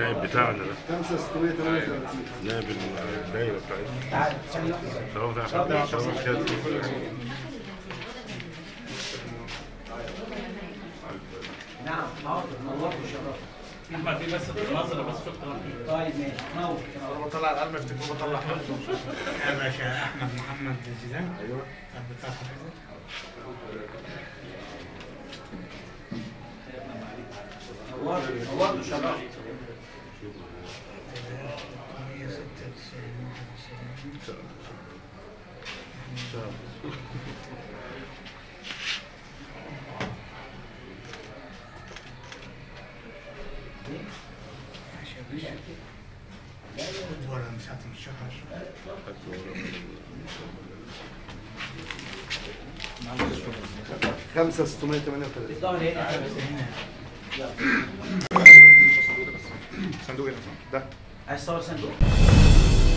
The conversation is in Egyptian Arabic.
النائب بتاعنا ده 5638 نائب الدايره بتاعتنا تعال ثانية واحدة. سلام عليكم سلام عليكم نعم حاضر نورت وشرفت ما في بس نظرة بس شكرا طيب ماشي نور نور. بطلع القلم افتكر بطلع حمزة يا باشا احمد محمد زيدان ايوه بتاع حضرتك نورت نورت وشرفت 196 ماشي يا باشا خد ورقة من ساعة ما الشهر خمسة 638 الظهر هنا صندوق هنا ده عايز تصور صندوق